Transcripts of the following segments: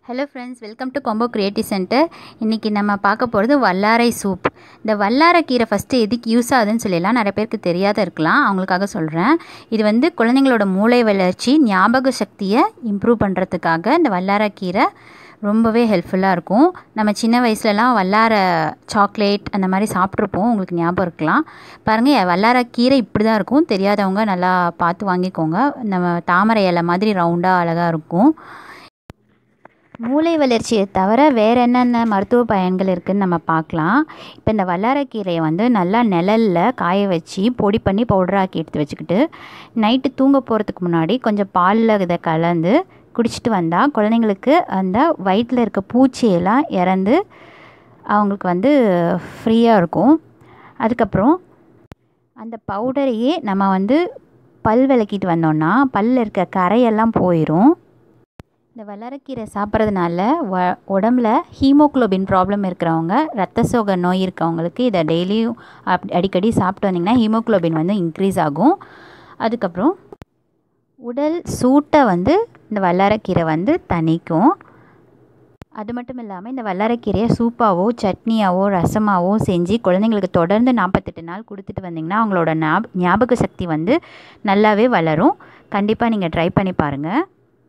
hello friends welcome to combo creative centre இன்றைக்கி நம்ம பார்க்க போகிறது வல்லாரை சூப் இந்த வல்லாரை கீரை ஃபஸ்ட்டு எதுக்கு யூஸ் ஆகுதுன்னு சொல்லிடலாம் நிறைய பேருக்கு தெரியாத இருக்கலாம் அவங்களுக்காக சொல்கிறேன் இது வந்து குழந்தைங்களோட மூளை வளர்ச்சி ஞாபக சக்தியை இம்ப்ரூவ் பண்ணுறதுக்காக இந்த வல்லாரை கீரை ரொம்பவே ஹெல்ப்ஃபுல்லாக இருக்கும் நம்ம சின்ன வயசுலலாம் வல்லார சாக்லேட் அந்த மாதிரி சாப்பிட்ருப்போம் உங்களுக்கு ஞாபகம் இருக்கலாம் பாருங்கள் வல்லார கீரை இப்படி தான் இருக்கும் தெரியாதவங்க நல்லா பார்த்து வாங்கிக்கோங்க நம்ம தாமரை இலை மாதிரி ரவுண்டாக அழகாக இருக்கும் மூளை வளர்ச்சியை தவிர வேறு என்னென்ன மருத்துவ பயன்கள் இருக்குதுன்னு நம்ம பார்க்கலாம் இப்போ இந்த வல்லாரக்கீரையை வந்து நல்லா நிழலில் காய வச்சு பொடி பண்ணி பவுடராக்கி எடுத்து வச்சுக்கிட்டு நைட்டு தூங்க போகிறதுக்கு முன்னாடி கொஞ்சம் பாலில் இதை கலந்து குடிச்சிட்டு வந்தால் குழந்தைங்களுக்கு அந்த வயிற்றில் இருக்க பூச்சியெல்லாம் இறந்து அவங்களுக்கு வந்து ஃப்ரீயாக இருக்கும் அதுக்கப்புறம் அந்த பவுடரையே நம்ம வந்து பல் விளக்கிட்டு வந்தோம்னா பல்லில் இருக்க கரையெல்லாம் போயிடும் இந்த வல்லாரக்கீரை சாப்பிட்றதுனால வ உடம்புல ஹீமோக்ளோபின் ப்ராப்ளம் இருக்கிறவங்க ரத்த சோகை நோய் இருக்கவங்களுக்கு இதை டெய்லியும் அப் அடிக்கடி சாப்பிட்டு வந்திங்கன்னா ஹீமோக்ளோபின் வந்து இன்க்ரீஸ் ஆகும் அதுக்கப்புறம் உடல் சூட்டை வந்து இந்த வல்லாரக்கீரை வந்து தணிக்கும் அது மட்டும் இல்லாமல் இந்த வல்லாரக்கீரையை சூப்பாவோ சட்னியாவோ ரசமாவோ செஞ்சு குழந்தைங்களுக்கு தொடர்ந்து நாற்பத்தெட்டு நாள் கொடுத்துட்டு வந்திங்கன்னா அவங்களோட ஞாப ஞாபக சக்தி வந்து நல்லாவே வளரும் கண்டிப்பாக நீங்கள் ட்ரை பண்ணி பாருங்கள்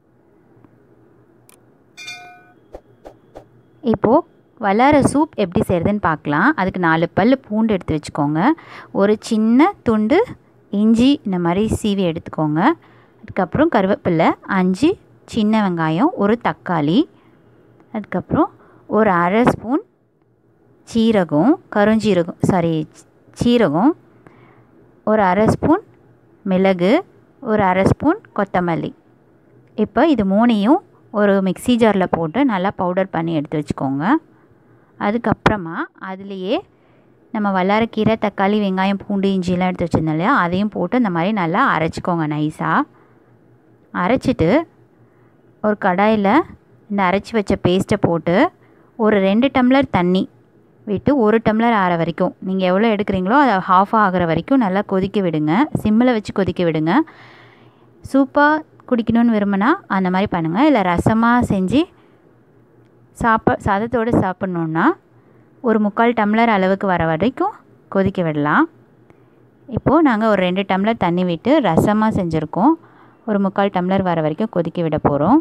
இப்போது வல்லார சூப் எப்படி செய்கிறதுன்னு பார்க்கலாம் அதுக்கு நாலு பல் பூண்டு எடுத்து வச்சுக்கோங்க ஒரு சின்ன துண்டு இஞ்சி இந்த மாதிரி சீவி எடுத்துக்கோங்க அதுக்கப்புறம் கருவேப்பிலை அஞ்சு சின்ன வெங்காயம் ஒரு தக்காளி அதுக்கப்புறம் ஒரு அரை ஸ்பூன் சீரகம் கருஞ்சீரகம் சாரி சீரகம் ஒரு அரை ஸ்பூன் மிளகு ஒரு அரை ஸ்பூன் கொத்தமல்லி இப்போ இது மூணையும் ஒரு மிக்சி ஜாரில் போட்டு நல்லா பவுடர் பண்ணி எடுத்து வச்சுக்கோங்க அதுக்கப்புறமா அதுலேயே நம்ம வல்லாரக்கீரை தக்காளி வெங்காயம் பூண்டு இஞ்சிலாம் எடுத்து வச்சுருந்தோம் இல்லையா அதையும் போட்டு இந்த மாதிரி நல்லா அரைச்சிக்கோங்க நைஸாக அரைச்சிட்டு ஒரு கடாயில் இந்த அரைச்சி வச்ச பேஸ்ட்டை போட்டு ஒரு ரெண்டு டம்ளர் தண்ணி விட்டு ஒரு டம்ளர் ஆற வரைக்கும் நீங்கள் எவ்வளோ எடுக்கிறீங்களோ அதை ஹாஃப் ஆகிற வரைக்கும் நல்லா கொதிக்க விடுங்க சிம்மில் வச்சு கொதிக்க விடுங்க சூப்பாக குடிக்கணும்னு விரும்பினா அந்த மாதிரி பண்ணுங்கள் இல்லை ரசமாக செஞ்சு சாப்ப சாதத்தோடு சாப்பிட்ணுன்னா ஒரு முக்கால் டம்ளர் அளவுக்கு வர வரைக்கும் கொதிக்க விடலாம் இப்போது நாங்கள் ஒரு ரெண்டு டம்ளர் தண்ணி விட்டு ரசமாக செஞ்சுருக்கோம் ஒரு முக்கால் டம்ளர் வர வரைக்கும் கொதிக்க விட போகிறோம்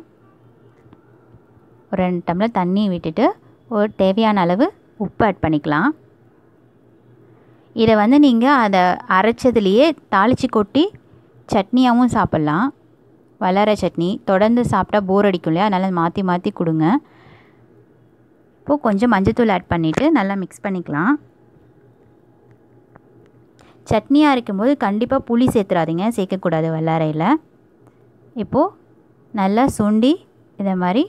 ஒரு ரெண்டு டம்ளர் தண்ணி விட்டுட்டு ஒரு தேவையான அளவு உப்பு ஆட் பண்ணிக்கலாம் இதை வந்து நீங்கள் அதை அரைச்சதுலேயே தாளித்து கொட்டி சட்னியாகவும் சாப்பிட்லாம் வளர சட்னி தொடர்ந்து சாப்பிட்டா போர் அடிக்கும் இல்லையா அதனால் மாற்றி மாற்றி கொடுங்க இப்போது கொஞ்சம் மஞ்சத்தூள் ஆட் பண்ணிவிட்டு நல்லா மிக்ஸ் பண்ணிக்கலாம் சட்னியாக இருக்கும்போது கண்டிப்பாக புளி சேர்த்துறாதீங்க சேர்க்கக்கூடாது வல்லாரையில் இப்போது நல்லா சுண்டி இதை மாதிரி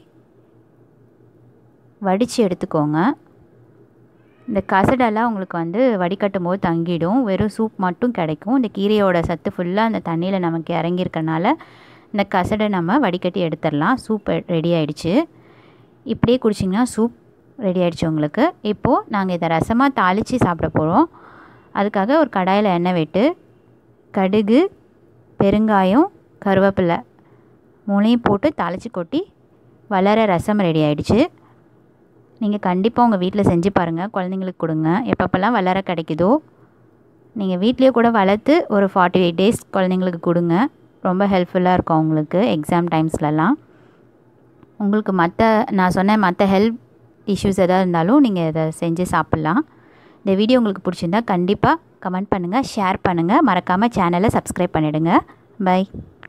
வடித்து எடுத்துக்கோங்க இந்த கசடெல்லாம் உங்களுக்கு வந்து வடிகட்டும் போது தங்கிடும் வெறும் சூப் மட்டும் கிடைக்கும் இந்த கீரையோட சத்து ஃபுல்லாக அந்த தண்ணியில் நமக்கு இறங்கியிருக்கனால இந்த கசடை நம்ம வடிகட்டி எடுத்துடலாம் சூப் ரெடி ஆகிடுச்சு இப்படியே குடிச்சிங்கன்னா சூப் ரெடி ஆகிடுச்சு உங்களுக்கு இப்போது நாங்கள் இதை ரசமாக தாளித்து சாப்பிட போகிறோம் அதுக்காக ஒரு கடாயில் எண்ணெய் விட்டு கடுகு பெருங்காயம் கருவேப்பிலை மூணையும் போட்டு தாளித்து கொட்டி வளர ரசம் ரெடி ஆகிடுச்சு நீங்கள் கண்டிப்பாக உங்கள் வீட்டில் செஞ்சு பாருங்கள் குழந்தைங்களுக்கு கொடுங்க எப்பப்பெல்லாம் வளர கிடைக்குதோ நீங்கள் வீட்லேயே கூட வளர்த்து ஒரு ஃபார்ட்டி எயிட் டேஸ் குழந்தைங்களுக்கு கொடுங்க ரொம்ப ஹெல்ப்ஃபுல்லாக இருக்கும் அவங்களுக்கு எக்ஸாம் டைம்ஸ்லலாம் உங்களுக்கு மற்ற நான் சொன்ன மற்ற ஹெல்ப் இஷ்யூஸ் எதாவது இருந்தாலும் நீங்கள் இதை செஞ்சு சாப்பிட்லாம் இந்த வீடியோ உங்களுக்கு பிடிச்சிருந்தா கண்டிப்பாக கமெண்ட் பண்ணுங்கள் ஷேர் பண்ணுங்கள் மறக்காமல் சேனலை சப்ஸ்கிரைப் பண்ணிவிடுங்க பை